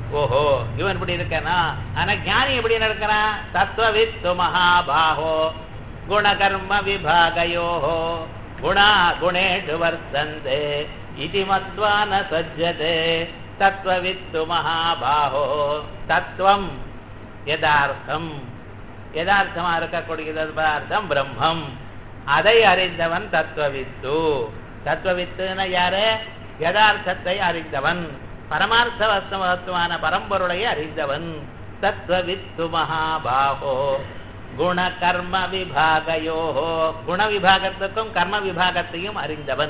ஓஹோ இவன் இப்படி இருக்கானா ஆனா ஞானி எப்படி நடக்கிறான் தத்துவவித்து மகாபாகோ குணகர்ம விபாகயோ குணா குணேஷு வர்த்தந்தே இது மத்வா ந சஜ்ஜதே தத்துவவித்து மகாபாகோ தத்துவம் யதார்த்தம் யதார்த்தமா இருக்கக்கூடியது அர்த்தம் பிரம்மம் அதை அறிந்தவன் தத்துவவித்து தத்துவவித்துன்னா யாரு யதார்த்தத்தை அறிந்தவன் பரமார்த்த வஸ்துவத்துவான பரம்பொருளை அறிந்தவன் தத்துவவித்து மகாபாகோ குண கர்ம விபாகையோ குண விபாகத்துக்கும் கர்ம விபாகத்தையும் அறிந்தவன்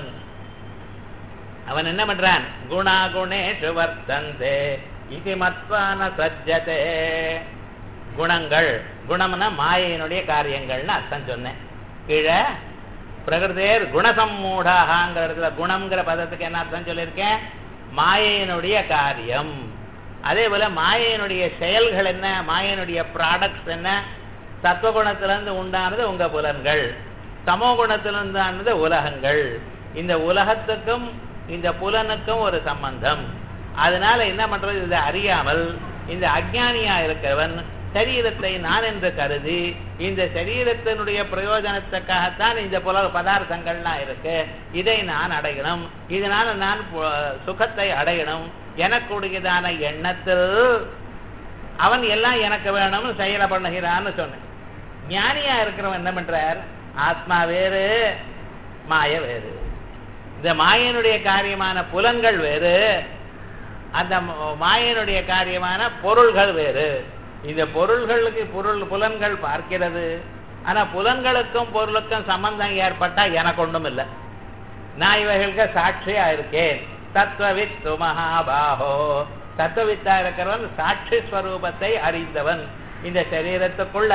அவன் என்ன பண்றான் குணா குணேஷு வர்த்தந்தே இது மத்வான சஜ்ஜதே குணங்கள் குணம்னா மாயையினுடைய காரியங்கள்னு அர்த்தம் சொன்னேன் கீழே பிரகிருதேர் குணசம்மூடாகங்கிற இடத்துல குணம்ங்கிற பதத்துக்கு என்ன அர்த்தம் சொல்லியிருக்கேன் மாயையினுடைய காரியம் அதே போல மாயையினுடைய செயல்கள் என்ன மாயையினுடைய ப்ராடக்ட்ஸ் என்ன சத்துவகுணத்திலிருந்து உண்டானது உங்க புலன்கள் சமோ குணத்திலிருந்து ஆனது உலகங்கள் இந்த உலகத்துக்கும் இந்த புலனுக்கும் ஒரு சம்பந்தம் அதனால என்ன பண்றது இதை அறியாமல் இந்த அஜ்ஞானியா இருக்கிறவன் சரீரத்தை நான் என்று கருதி இந்த சரீரத்தினுடைய பிரயோஜனத்துக்காகத்தான் இந்த புல பதார்த்தங்கள்லாம் இருக்கு இதை நான் அடையணும் இதனால நான் பு- சுகத்தை அடையணும் எனக்குடையதான எண்ணத்தில் அவன் எல்லாம் எனக்கு வேணும்னு செயலை பண்ணுகிறான்னு சொன்னேன் ஞானியா இருக்கிறவன் என்ன பண்றார் ஆத்மா வேறு மாய வேறு இந்த மாயனுடைய காரியமான புலன்கள் வேறு அந்த ம- மாயனுடைய காரியமான பொருள்கள் வேறு இந்த பொருள்களுக்கு பொருள் புலன்கள் பார்க்கிறது ஆனா புலன்களுக்கும் பொருளுக்கும் சம்பந்தம் ஏற்பட்டா எனக்கு ஒன்றும் இல்லை நான் இவைகளுக்கு சாட்சியா இருக்கேன் தத்துவவித்து மகாபாகோ தத்துவவித்தா இருக்கிறவன் சாட்சி ஸ்வரூபத்தை அறிந்தவன் இந்த சரீரத்துக்குள்ள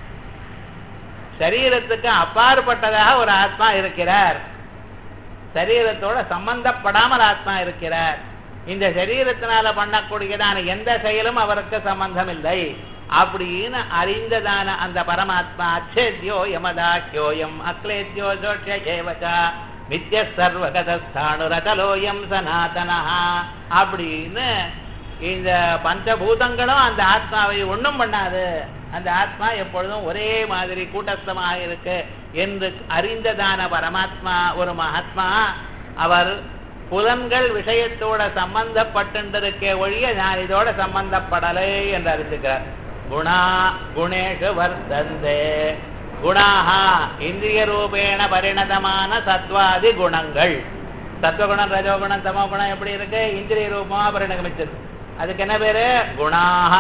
சரீரத்துக்கு அப்பாற்பட்டதாக ஒரு ஆத்மா இருக்கிறார் சரீரத்தோட சம்பந்தப்படாமல் ஆத்மா இருக்கிறார் இந்த சரீரத்தினால பண்ணக்கூடியதான எந்த செயலும் அவருக்கு சம்பந்தம் இல்லை அப்படின்னு அறிந்ததான அந்த பரமாத்மா அச்சேத்யோ யமதாக்கியோயம் அக்லேத்யோ ஜோட்ச ஏவச்சா நித்திய சர்வகதானு ரகலோயம் சனாதனா அப்படின்னு இந்த பஞ்சபூதங்களும் அந்த ஆத்மாவை ஒண்ணும் பண்ணாது அந்த ஆத்மா எப்பொழுதும் ஒரே மாதிரி கூட்டஸ்தமாக இருக்கு என்று அறிந்ததான பரமாத்மா ஒரு மகாத்மா அவர் புலன்கள் விஷயத்தோட சம்பந்தப்பட்டிருக்கே ஒழிய நான் இதோட சம்பந்தப்படலை என்று அறிந்துக்கிறார் குணா குணேஷு வர்த்தந்தே குணாஹா இந்திரிய ரூபேண பரிணதமான சத்வாதி குணங்கள் சத்வகுணம் ரஜோகுணம் தமோகுணம் எப்படி இருக்கு இந்திரிய ரூபமா பரிணமிச்சது அதுக்கு என்ன பேரு குணாக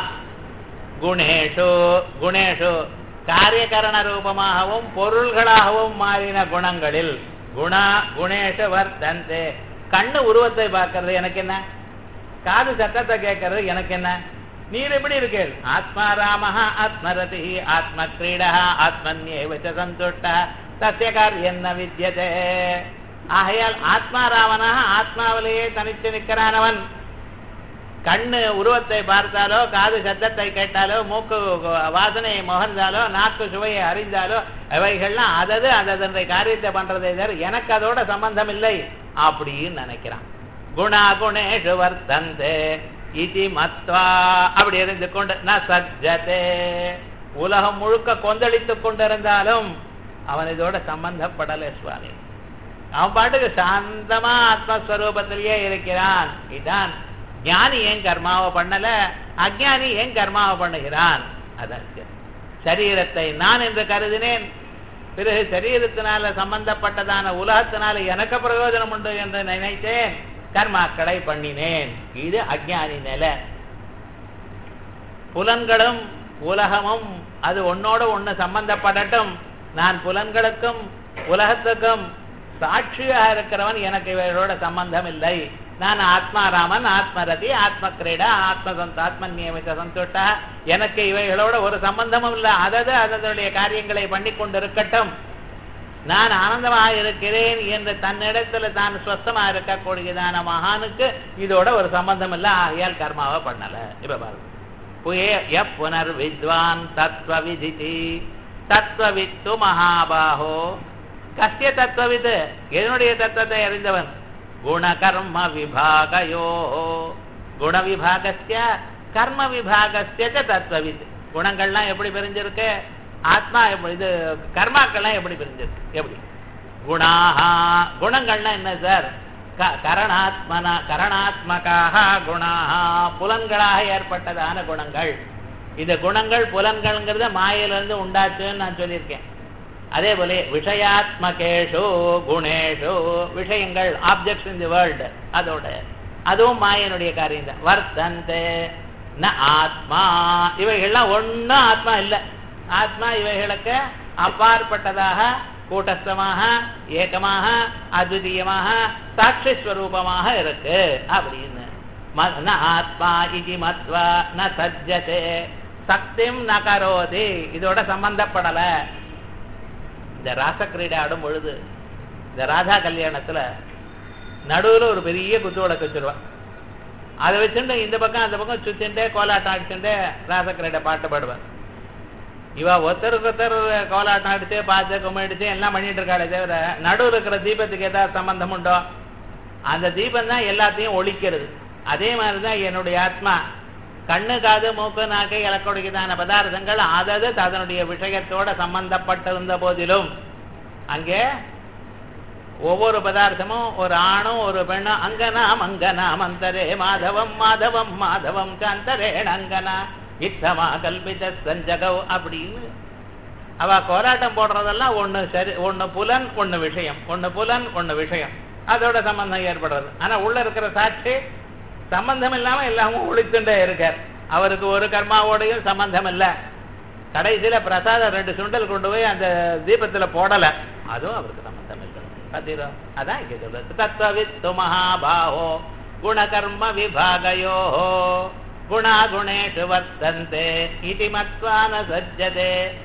குணேஷு குணேஷு காரியகரண ரூபமாகவும் பொருள்களாகவும் மாறின குணங்களில் குணா குணேஷு வர்த்தந்தே கண்ணு உருவத்தை பார்க்கறது எனக்கு என்ன காது சத்தத்தை கேட்கறது எனக்கு என்ன நீர் எப்படி இருக்கீள் ஆத்மா ராமஹ ஆத்மரதி ஆத்ம கிரீடா ஆத்மன்யேவச்ச சந்துஷ்ட தஸ்ய காரியம் ந வித்யதே ஆகையால் ஆத்மா ராமனாக ஆத்மாவிலேயே தனித்து நிற்கிறானவன் கண்ணு உருவத்தை பார்த்தாலோ காது சத்தத்தை கேட்டாலோ மூக்கு வாசனையை முகர்ந்தாலோ நாக்கு சுவையை அறிந்தாலோ அவைகள்லாம் அதது அதனுடைய காரியத்தை பண்றதை தவிர எனக்கு அதோட சம்பந்தம் இல்லை அப்படின்னு நினைக்கிறான் குணா குணேஷு வர்த்தந்தே இதி மத்வா அப்படி இருந்து கொண்டு ந சஜ்ஜதே உலகம் முழுக்க கொந்தளித்துக் கொண்டிருந்தாலும் அவன் இதோட சம்பந்தப்படலை சுவாமி அவன் பாட்டுக்கு சாந்தமா ஆத்மஸ்வரூபத்திலேயே இருக்கிறான் இதான் ஞானி ஏன் கர்மாவை பண்ணல அஜானி ஏன் கர்மாவை பண்ணுகிறான் அதான் சரி. சரீரத்தை நான் என்று கருதினேன் பிறகு சரீரத்தினால சம்பந்தப்பட்டதான உலகத்தினால எனக்கு பிரயோஜனம் உண்டு என்று நினைத்தேன் கர்மாக்களை பண்ணினேன் இது அஜானி நிலை புலன்களும் உலகமும் அது ஒன்னோட ஒண்ணு சம்பந்தப்படட்டும் நான் புலன்களுக்கும் உலகத்துக்கும் சாட்சியாக இருக்கிறவன் எனக்கு இவர்களோட சம்பந்தம் இல்லை நான் ஆத்மாராமன் ஆத்மரதி ஆத்ம கிரீடா ஆத்ம சந்த ஆத்ம நியமித்த சந்துஷ்டா எனக்கு இவைகளோட ஒரு சம்பந்தமும் இல்லை அதது அதனுடைய காரியங்களை பண்ணி கொண்டிருக்கட்டும் நான் ஆனந்தமாக இருக்கிறேன் என்று தன்னிடத்துல தான் ஸ்வஸ்தமா இருக்கக்கூடியதான மகானுக்கு இதோட ஒரு சம்பந்தம் இல்லை ஆகையால் கர்மாவை பண்ணல இப்ப பாருங்க புயே எப் புனர் வித்வான் தத்துவ விதிதி தத்துவவித்து மகாபாகோ கசிய தத்துவவிது என்னுடைய தத்துவத்தை அறிந்தவன் குணகர்ம விபாகயோ குண விபாகஸ்ய கர்ம விபாகஸ்ய ச தத்துவவித் குணங்கள்லாம் எப்படி பிரிஞ்சிருக்கு ஆத்மா எப்படி இது கர்மாக்கள்லாம் எப்படி பிரிஞ்சிருக்கு எப்படி குணாஹா குணங்கள்னா என்ன சார் க- கரணாத்மனா கரணாத்மகாக குணாஹா புலன்களாக ஏற்பட்டதான குணங்கள் இந்த குணங்கள் புலன்கள்ங்கிறத மாயிலிருந்து உண்டாச்சுன்னு நான் சொல்லியிருக்கேன் அதே போல விஷயாத்மகேஷு குணேஷு விஷயங்கள் ஆப்ஜெக்ட்ஸ் இன் தி வேர்ல்டு அதோட அதுவும் மாயனுடைய காரியம் தான் வர்த்தந்தே ந ஆத்மா இவைகள்லாம் ஒண்ணும் ஆத்மா இல்லை ஆத்மா இவைகளுக்கு அப்பாற்பட்டதாக கூட்டஸ்தமாக ஏகமாக அத்விதீயமாக சாட்சி ஸ்வரூபமாக இருக்கு அப்படின்னு ம- ந ஆத்மா இது மத்வா ந சஜ்ஜதே சக்திம் ந கரோதி இதோட சம்பந்தப்படல இந்த ராசக்கிரீடை ஆடும் பொழுது இந்த ராதா கல்யாணத்துல நடுவுல ஒரு பெரிய குத்து விளக்கு வச்சிருவா அதை வச்சுட்டு இந்த பக்கம் அந்த பக்கம் சுத்தின்டே கோலாட்டம் அடிச்சுட்டே ராசக்கிரீடை பாட்டு பாடுவார் இவ ஒருத்தருக்கு ஒருத்தர் கோலாட்டம் அடிச்சு பாத்து கும்பிடிச்சு எல்லாம் பண்ணிட்டு இருக்காளே தவிர நடுவுல இருக்கிற தீபத்துக்கு ஏதாவது சம்பந்தம் உண்டோ அந்த தீபம் தான் எல்லாத்தையும் ஒழிக்கிறது அதே மாதிரிதான் என்னுடைய ஆத்மா கண்ணு காது மூக்கு நாக்கு இலக்கொடுக்கிதான பதார்த்தங்கள் அதது அதனுடைய விஷயத்தோட சம்பந்தப்பட்டிருந்த போதிலும் அங்கே ஒவ்வொரு பதார்த்தமும் ஒரு ஆணும் ஒரு பெண்ணும் அங்கனாம் அங்கனாம் அந்தரே மாதவம் மாதவம் மாதவம் காந்தரேண அங்கனா இத்தமா கல்பித சஞ்சகவ் அப்படின்னு அவ கோலாட்டம் போடுறதெல்லாம் ஒண்ணு சரி ஒண்ணு புலன் ஒண்ணு விஷயம் ஒண்ணு புலன் ஒண்ணு விஷயம் அதோட சம்பந்தம் ஏற்படுறது ஆனா உள்ள இருக்கிற சாட்சி சம்பந்தம் இல்லாம எல்லாமும் ஒழித்துட்டே இருக்கார் அவருக்கு ஒரு கர்மாவோடையும் சம்பந்தம் இல்ல கடைசியில பிரசாதம் ரெண்டு சுண்டல் கொண்டு போய் அந்த தீபத்துல போடல அதுவும் அவருக்கு சம்பந்தம் இல்லை கத்திரோ அதான் இங்க சொல்றது தத்துவவித்து மகாபாஹோ குணகர்ம விபாகயோ குணாகுணேஷு வர்த்தந்தே இதி மத்வா ந சஜ்ஜதே